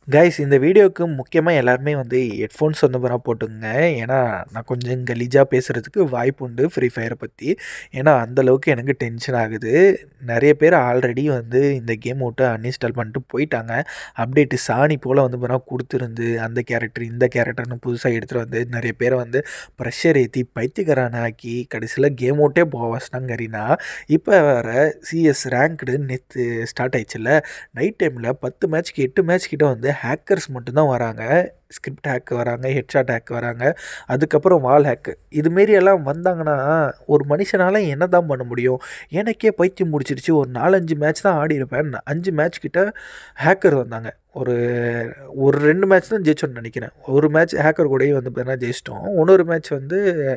guys இந்த வீடியோவுக்கு முக்கியமாக எல்லாருமே வந்து ஹெட்ஃபோன்ஸ் வந்து பூரா போட்டுங்க ஏன்னா நான் கொஞ்சம் கலீஜாக பேசுகிறதுக்கு வாய்ப்பு உண்டு ஃப்ரீ ஃபயரை பற்றி ஏன்னா அந்தளவுக்கு எனக்கு டென்ஷன் ஆகுது நிறைய பேர் ஆல்ரெடி வந்து இந்த கேம் விட்டு அன்இன்ஸ்டால் பண்ணிட்டு போயிட்டாங்க அப்டேட்டு சாணி போல் வந்து பூரா கொடுத்துருந்து அந்த கேரக்டர் இந்த கேரக்டர்னு புதுசாக எடுத்துகிட்டு வந்து நிறைய பேரை வந்து ப்ரெஷர் ஏற்றி பைத்தியக்காரன் ஆக்கி கடைசியில் கேம் விட்டே போக வச்சிட்டாங்கறினா இப்போ வேறு சிஎஸ் ரேங்க்டு நேற்று ஸ்டார்ட் ஆயிடுச்சுல்ல நைட் டைமில் பத்து மேட்ச்க்கு எட்டு மேட்ச் கிட்ட வந்து ஹேக்கர்ஸ் மட்டும்தான் வராங்க ஸ்கிரிப்ட் ஹேக் வராங்க ஹெட்ஷாட் ஹேக் வராங்க அதுக்கப்புறம் வால் ஹேக்கு இதுமாரி எல்லாம் வந்தாங்கன்னா ஒரு மனுஷனால் என்ன தான் பண்ண முடியும் எனக்கே பைத்தியம் முடிச்சிருச்சு ஒரு நாலஞ்சு மேட்ச் தான் ஆடி இருப்பேன் அஞ்சு மேட்ச் கிட்ட ஹேக்கர் வந்தாங்க ஒரு ஒரு ரெண்டு மேட்ச் தான் ஜெயிச்சோன்னு நினைக்கிறேன் ஒரு மேட்ச் ஹேக்கர் கூடயே வந்து பார்த்தீங்கன்னா ஜெயிச்சிட்டோம் இன்னொரு மேட்ச் வந்து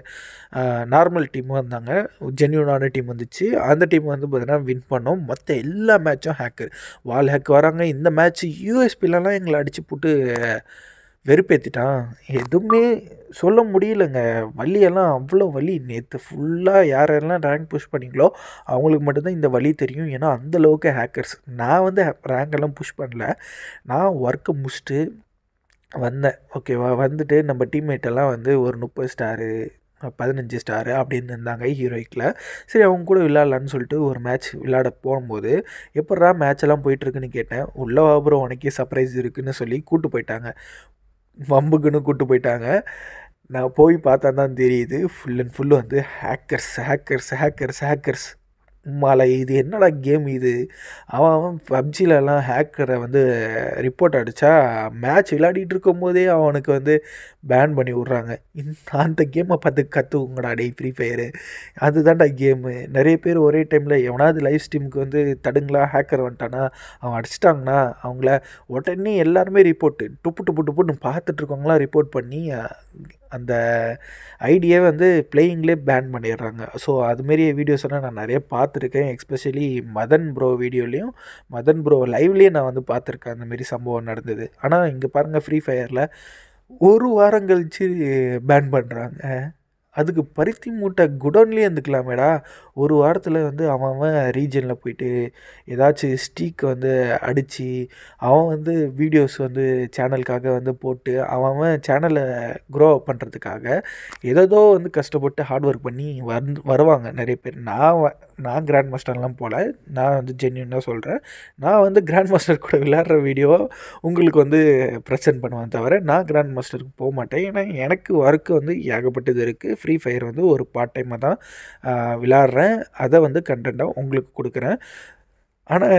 நார்மல் டீம் வந்தாங்க ஜென்யூனான டீம் வந்துச்சு அந்த டீம் வந்து பார்த்தீங்கன்னா வின் பண்ணோம் மற்ற எல்லா மேட்சும் ஹேக்கர் வால் ஹேக் வராங்க இந்த மேட்ச் யூஎஸ்பிலலாம் எங்களை அடித்து போட்டு வெறுப்பேற்றிட்டான் எதுவுமே சொல்ல முடியலங்க வலியெல்லாம் அவ்வளோ வலி நேற்று ஃபுல்லாக யாரெல்லாம் ரேங்க் புஷ் பண்ணிங்களோ அவங்களுக்கு மட்டும்தான் இந்த வலி தெரியும் ஏன்னா அந்தளவுக்கு ஹேக்கர்ஸ் நான் வந்து ரேங்கெல்லாம் புஷ் பண்ணல நான் ஒர்க்கை முடிச்சுட்டு வந்தேன் ஓகேவா வந்துட்டு நம்ம டீம்மேட்டெல்லாம் வந்து ஒரு முப்பது ஸ்டாரு பதினஞ்சு ஸ்டாரு அப்படின்னு இருந்தாங்க ஹீரோயிக்கில் சரி அவங்க கூட விளாட்லான்னு சொல்லிட்டு ஒரு மேட்ச் விளையாட போகும்போது எப்பட்றா மேட்ச் எல்லாம் போயிட்டுருக்குன்னு கேட்டேன் உள்ள அப்புறம் உனக்கே சர்ப்ரைஸ் இருக்குன்னு சொல்லி கூப்பிட்டு போயிட்டாங்க வம்புக்குன்னு கூப்பிட்டு போயிட்டாங்க நான் போய் பார்த்தா தான் தெரியுது ஃபுல் அண்ட் ஃபுல்லு வந்து ஹேக்கர்ஸ் ஹேக்கர்ஸ் ஹேக்கர்ஸ் ஹேக்கர்ஸ் மாலை இது என்னடா கேம் இது அவன் அவன் பப்ஜிலலாம் ஹேக்கரை வந்து ரிப்போர்ட் அடித்தா மேட்ச் விளையாடிட்டு இருக்கும் போதே அவனுக்கு வந்து பேன் பண்ணி விட்றாங்க அந்த கேமை பார்த்து கற்றுக்குங்கடா டே ஃப்ரீ ஃபயரு அதுதான்டா கேமு நிறைய பேர் ஒரே டைமில் எவனாவது லைவ் ஸ்ட்ரீமுக்கு வந்து தடுங்களா ஹேக்கர் வந்துட்டானா அவன் அடிச்சிட்டாங்கன்னா அவங்கள உடனே எல்லாருமே ரிப்போர்ட்டு டுப்பு டுப்பு டுப்புன்னு பார்த்துட்ருக்கவங்களாம் ரிப்போர்ட் பண்ணி அந்த ஐடியை வந்து பிளேயிங்லேயே பேன் பண்ணிடுறாங்க ஸோ அதுமாரி வீடியோஸ்லாம் நான் நிறைய பார்த்துருக்கேன் எக்ஸ்பெஷலி மதன் ப்ரோ வீடியோலேயும் மதன் ப்ரோ லைவ்லேயே நான் வந்து பார்த்துருக்கேன் அந்தமாரி சம்பவம் நடந்தது ஆனால் இங்கே பாருங்கள் ஃப்ரீ ஃபயரில் ஒரு வாரம் கழித்து பேன் பண்ணுறாங்க அதுக்கு பருத்தி மூட்டை குடோன்லேயே இருந்துக்கலாமேடா ஒரு வாரத்தில் வந்து அவன் அவன் ரீஜனில் போயிட்டு ஏதாச்சும் ஸ்டீக்கை வந்து அடித்து அவன் வந்து வீடியோஸ் வந்து சேனலுக்காக வந்து போட்டு அவன் அவன் சேனலை க்ரோ பண்ணுறதுக்காக ஏதோ வந்து கஷ்டப்பட்டு ஹார்ட் ஒர்க் பண்ணி வந் வருவாங்க நிறைய பேர் நான் நான் கிராண்ட் மாஸ்டர்லாம் போகல நான் வந்து ஜென்யூனாக சொல்கிறேன் நான் வந்து கிராண்ட் மாஸ்டர் கூட விளையாடுற வீடியோ உங்களுக்கு வந்து ப்ரெசென்ட் பண்ணுவேன் தவிர நான் கிராண்ட் மாஸ்டருக்கு போக மாட்டேன் ஏன்னா எனக்கு ஒர்க்கு வந்து ஏகப்பட்டது இருக்குது ஃப்ரீ ஃபயர் வந்து ஒரு பார்ட் டைமாக தான் விளாட்றேன் அதை வந்து கண்டென்ட்டாக உங்களுக்கு கொடுக்குறேன் ஆனால்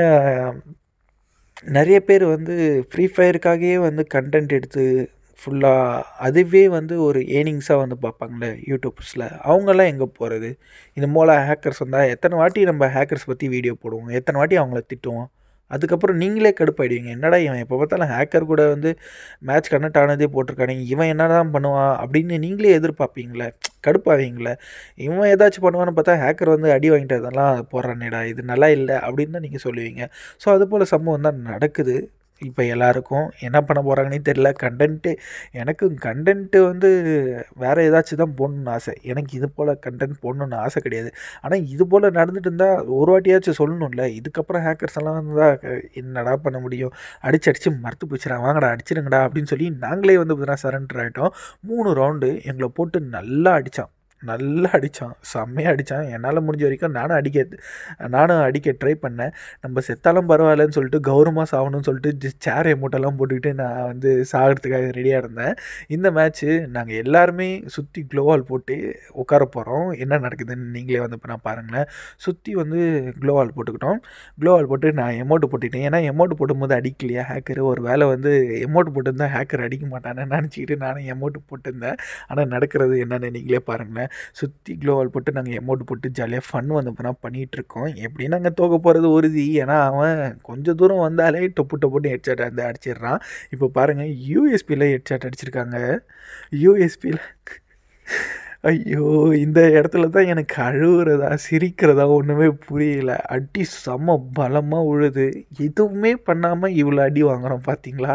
நிறைய பேர் வந்து ஃப்ரீ ஃபயருக்காகவே வந்து கண்டென்ட் எடுத்து ஃபுல்லாக அதுவே வந்து ஒரு ஏர்னிங்ஸாக வந்து பார்ப்பாங்களே யூடியூப்ஸில் அவங்கெல்லாம் எங்கே போகிறது இந்த மூல ஹேக்கர்ஸ் வந்தால் எத்தனை வாட்டி நம்ம ஹேக்கர்ஸ் பற்றி வீடியோ போடுவோம் எத்தனை வாட்டி அவங்கள திட்டுவோம் அதுக்கப்புறம் நீங்களே கடுப்பாயிடுவீங்க என்னடா இவன் எப்போ பார்த்தாலும் ஹேக்கர் கூட வந்து மேட்ச் கனெக்ட் ஆனதே போட்டிருக்கானே இவன் என்ன தான் பண்ணுவான் அப்படின்னு நீங்களே எதிர்பார்ப்பீங்களே கடுப்பாவீங்களே இவன் ஏதாச்சும் பண்ணுவான்னு பார்த்தா ஹேக்கர் வந்து அடி வாங்கிட்டு அதெல்லாம் போடுறானேடா இது நல்லா இல்லை அப்படின்னு தான் நீங்கள் சொல்லுவீங்க ஸோ அது போல் சம்பவம் தான் நடக்குது இப்போ எல்லாருக்கும் என்ன பண்ண போகிறாங்கன்னே தெரில கண்டென்ட்டு எனக்கு கண்டென்ட்டு வந்து வேறு ஏதாச்சும் தான் போடணுன்னு ஆசை எனக்கு இது போல் கண்டென்ட் போடணுன்னு ஆசை கிடையாது ஆனால் இது போல் நடந்துட்டு இருந்தால் ஒரு வாட்டியாச்சும் சொல்லணும்ல இதுக்கப்புறம் ஹேக்கர்ஸ் எல்லாம் வந்தால் என்னடா பண்ண முடியும் அடிச்சு அடித்து மறுத்து போச்சுடா வாங்கடா அடிச்சிருங்கடா அப்படின்னு சொல்லி நாங்களே வந்து பார்த்தீங்கன்னா சரண்டர் ஆகிட்டோம் மூணு ரவுண்டு எங்களை போட்டு நல்லா அடித்தான் நல்லா அடித்தான் செம்மையாக அடித்தான் என்னால் முடிஞ்ச வரைக்கும் நானும் அடிக்க நானும் அடிக்க ட்ரை பண்ணேன் நம்ம செத்தாலும் பரவாயில்லன்னு சொல்லிட்டு கௌரவமாக சாகணும்னு சொல்லிட்டு சேர் மூட்டெல்லாம் போட்டுக்கிட்டு நான் வந்து சாகிறதுக்காக ரெடியாக இருந்தேன் இந்த மேட்ச்சு நாங்கள் எல்லாருமே சுற்றி க்ளோவால் போட்டு உட்கார போகிறோம் என்ன நடக்குதுன்னு நீங்களே வந்து இப்போ நான் பாருங்களேன் சுற்றி வந்து க்ளோவால் போட்டுக்கிட்டோம் க்ளோவால் போட்டு நான் எமௌண்ட்டு போட்டுக்கிட்டேன் ஏன்னா எமௌண்ட் போடும்போது அடிக்கலையா ஹேக்கர் ஒரு வேலை வந்து எமௌண்ட் போட்டிருந்தா ஹேக்கர் அடிக்க மாட்டானே நினச்சிக்கிட்டு நானும் எமௌண்ட் போட்டிருந்தேன் ஆனால் நடக்கிறது என்னென்னு நீங்களே பாருங்களேன் சுற்றி க்ளோவால் போட்டு நாங்கள் எமௌண்ட் போட்டு ஜாலியாக ஃபன் வந்து போனால் பண்ணிகிட்ருக்கோம் எப்படி நாங்கள் தோக்க போகிறது உறுதி ஏன்னா அவன் கொஞ்சம் தூரம் வந்தாலே டொப்பு டொப்புன்னு ஹெட்ஷாட் வந்து அடிச்சிடுறான் இப்போ பாருங்கள் யூஎஸ்பியில் ஹெட்ஷாட் அடிச்சிருக்காங்க யூஎஸ்பியில் ஐயோ இந்த இடத்துல தான் எனக்கு அழுகுறதா சிரிக்கிறதா ஒன்றுமே புரியல அடி செம்ம பலமாக உழுது எதுவுமே பண்ணாமல் இவ்வளோ அடி வாங்குகிறோம் பார்த்தீங்களா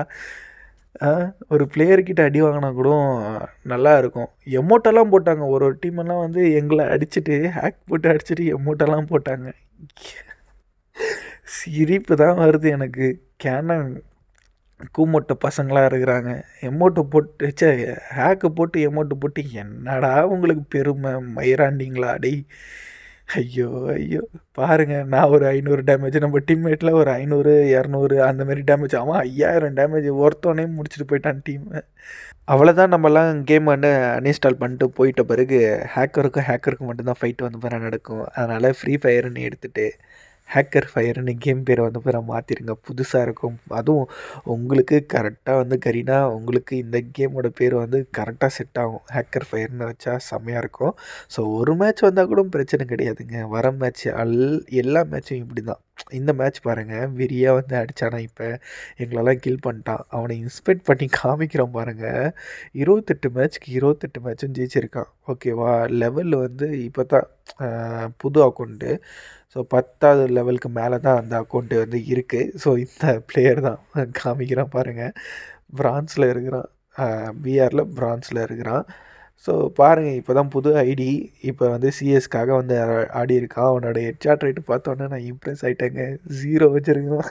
ஒரு பிளேயர்கிட்ட அடி வாங்கினா கூட நல்லா இருக்கும் எமௌண்ட்டெல்லாம் போட்டாங்க ஒரு ஒரு டீமெல்லாம் வந்து எங்களை அடிச்சுட்டு ஹேக் போட்டு அடிச்சுட்டு எமௌண்ட்டெல்லாம் போட்டாங்க சிரிப்பு தான் வருது எனக்கு கேனன் கூமொட்ட பசங்களாக இருக்கிறாங்க எமௌண்ட்டு போட்டு ச்சே ஹேக்கு போட்டு எமௌண்ட்டு போட்டு என்னடா உங்களுக்கு பெருமை மயிராண்டிங்களா டேய் ஐயோ ஐயோ பாருங்க நான் ஒரு ஐநூறு டேமேஜ் நம்ம டீம்மேட்டில் ஒரு ஐநூறு இரநூறு அந்த மாதிரி டேமேஜ் அவன் ஐயாயிரம் டேமேஜ் ஒருத்தவனே முடிச்சுட்டு போயிட்டான் டீமை அவ்வளோதான் நம்மலாம் கேம் வந்து அன்இன்ஸ்டால் பண்ணிட்டு போயிட்ட பிறகு ஹேக்கருக்கும் ஹேக்கருக்கும் மட்டும்தான் ஃபைட் வந்து பிற நடக்கும் அதனால் ஃப்ரீ ஃபயர்னு எடுத்துகிட்டு ஹேக்கர் ஃபயர்னு கேம் பேரை வந்து பிற மாற்றிருங்க புதுசாக இருக்கும் அதுவும் உங்களுக்கு கரெக்டாக வந்து கரீனா உங்களுக்கு இந்த கேமோட பேர் வந்து கரெக்டாக செட் ஆகும் ஹேக்கர் ஃபயர்னு வச்சா செம்மையாக இருக்கும் ஸோ ஒரு மேட்ச் வந்தால் கூட பிரச்சனை கிடையாதுங்க வர மேட்ச் அல் எல்லா மேட்சும் இப்படி தான் இந்த மேட்ச் பாருங்கள் வெறியாக வந்து அடித்தானா இப்போ எங்களெல்லாம் கில் பண்ணிட்டான் அவனை இன்ஸ்பெக்ட் பண்ணி காமிக்கிறான் பாருங்கள் இருபத்தெட்டு மேட்ச்க்கு இருபத்தெட்டு மேட்சும் ஜெயிச்சிருக்கான் ஓகேவா லெவல் வந்து இப்போ தான் புது அக்கௌண்ட்டு ஸோ பத்தாவது லெவலுக்கு மேலே தான் அந்த அக்கௌண்ட்டு வந்து இருக்குது ஸோ இந்த பிளேயர் தான் காமிக்கிறான் பாருங்கள் பிரான்ஸில் இருக்கிறான் பிஆரில் பிரான்ஸில் இருக்கிறான் ஸோ பாருங்கள் இப்போ தான் புது ஐடி இப்போ வந்து சிஎஸ்க்காக வந்து ஆடி இருக்கான் அவனோட ஹெட்ஷாட் ரேட்டு பார்த்தோன்னே நான் இம்ப்ரெஸ் ஆகிட்டேங்க ஜீரோ வச்சுருக்கான்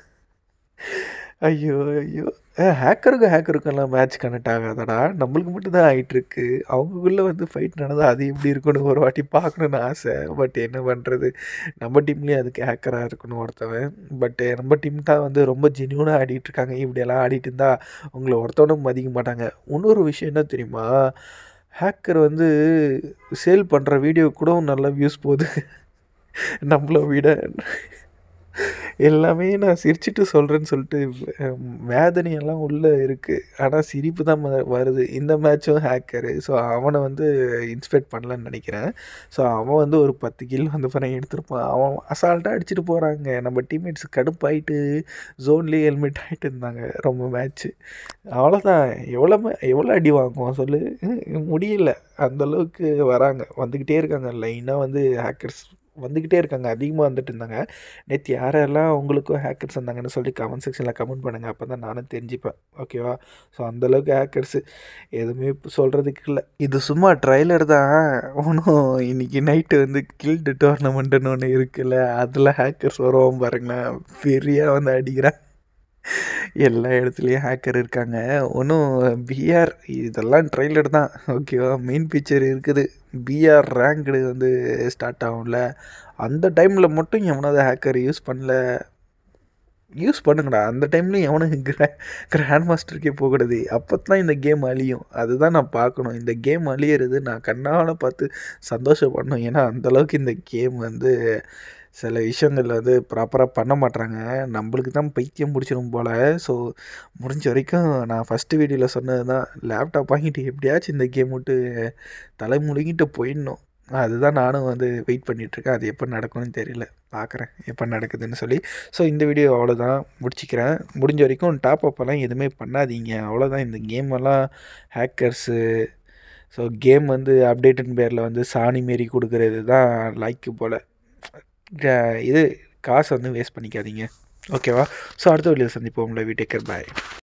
ஐயோ ஐயோ ஹேக்கருக்கு ஹேக்கருக்கெல்லாம் மேட்ச் கனெக்ட் ஆகாதடா நம்மளுக்கு மட்டும் தான் ஆகிட்டுருக்கு அவங்களுக்குள்ளே வந்து ஃபைட் நடந்தால் அது எப்படி இருக்குன்னு ஒரு வாட்டி பார்க்கணுன்னு ஆசை பட் என்ன பண்ணுறது நம்ம டீம்லேயும் அதுக்கு ஹேக்கராக இருக்கணும் ஒருத்தவன் பட் நம்ம டீம் தான் வந்து ரொம்ப ஜென்யூனாக ஆடிட்டுருக்காங்க இப்படியெல்லாம் ஆடிட்டு இருந்தால் உங்களை ஒருத்தவனும் மதிக்க மாட்டாங்க இன்னொரு விஷயம் என்ன தெரியுமா ஹேக்கர் வந்து சேல் பண்ணுற வீடியோ கூட நல்லா வியூஸ் போகுது நம்மளை விட எல்லாமே நான் சிரிச்சுட்டு சொல்கிறேன்னு சொல்லிட்டு வேதனையெல்லாம் உள்ளே இருக்குது ஆனால் சிரிப்பு தான் வருது இந்த மேட்சும் ஹேக்கரு ஸோ அவனை வந்து இன்ஸ்பெக்ட் பண்ணலன்னு நினைக்கிறேன் ஸோ அவன் வந்து ஒரு பத்து கில் வந்து பிறகு எடுத்திருப்பான் அவன் அசால்ட்டாக அடிச்சுட்டு போகிறாங்க நம்ம டீம்மேட்ஸ் கடுப்பாயிட்டு ஜோன்லேயே ஹெல்மெட் ஆகிட்டு இருந்தாங்க ரொம்ப மேட்ச்சு அவ்வளோதான் எவ்வளோ எவ்வளோ அடி வாங்குவோம் சொல்லு முடியல அந்தளவுக்கு வராங்க வந்துக்கிட்டே இருக்காங்க லைனாக வந்து ஹேக்கர்ஸ் வந்துக்கிட்டே இருக்காங்க அதிகமாக வந்துட்டு இருந்தாங்க நேற்று யாரெல்லாம் உங்களுக்கும் ஹேக்கர்ஸ் வந்தாங்கன்னு சொல்லி கமெண்ட் செக்ஷனில் கமெண்ட் பண்ணுங்கள் அப்போ தான் நானும் தெரிஞ்சுப்பேன் ஓகேவா ஸோ அந்தளவுக்கு ஹேக்கர்ஸு எதுவுமே சொல்கிறதுக்கு இல்லை இது சும்மா ட்ரைலர் தான் ஒன்றும் இன்றைக்கி நைட்டு வந்து கில்டு டோர்னமெண்ட்டுன்னு ஒன்று இருக்குல்ல அதில் ஹேக்கர்ஸ் வருவோம் பாருங்களேன் பெரியாக வந்து அடிக்கிறான் எல்லா இடத்துலையும் ஹேக்கர் இருக்காங்க ஒன்றும் பிஆர் இதெல்லாம் ட்ரெய்லர் தான் ஓகேவா மெயின் பிக்சர் இருக்குது பிஆர் ரேங்க்டு வந்து ஸ்டார்ட் ஆகும்ல அந்த டைமில் மட்டும் எவனாவது ஹேக்கர் யூஸ் பண்ணல யூஸ் பண்ணுங்கடா அந்த டைம்லையும் எவனுக்கு கிரா கிராண்ட் மாஸ்டருக்கே போகக்கூடாது அப்போ தான் இந்த கேம் அழியும் அதுதான் நான் பார்க்கணும் இந்த கேம் அழியிறது நான் கண்ணால் பார்த்து சந்தோஷப்படணும் ஏன்னா அந்தளவுக்கு இந்த கேம் வந்து சில விஷயங்கள் வந்து ப்ராப்பராக பண்ண மாட்றாங்க நம்மளுக்கு தான் பைத்தியம் பிடிச்சிரும் போல் ஸோ முடிஞ்ச வரைக்கும் நான் ஃபஸ்ட்டு வீடியோவில் சொன்னது தான் லேப்டாப் வாங்கிட்டு எப்படியாச்சும் இந்த கேம் விட்டு தலை முழுங்கிட்டு போயிடணும் அதுதான் நானும் வந்து வெயிட் பண்ணிகிட்ருக்கேன் அது எப்போ நடக்கும்னு தெரியல பார்க்குறேன் எப்போ நடக்குதுன்னு சொல்லி ஸோ இந்த வீடியோ அவ்வளோதான் முடிச்சிக்கிறேன் முடிஞ்ச வரைக்கும் டாப் அப்பெல்லாம் எதுவுமே பண்ணாதீங்க அவ்வளோதான் இந்த கேமெல்லாம் ஹேக்கர்ஸு ஸோ கேம் வந்து அப்டேட்டுன்னு பேரில் வந்து சாணி மாரி கொடுக்குறது தான் லைக்கு போல் இது காசை வந்து வேஸ்ட் பண்ணிக்காதீங்க ஓகேவா ஸோ அடுத்த வீடியோ சந்திப்போம் உங்களை வீட்டேக்கர் பாய்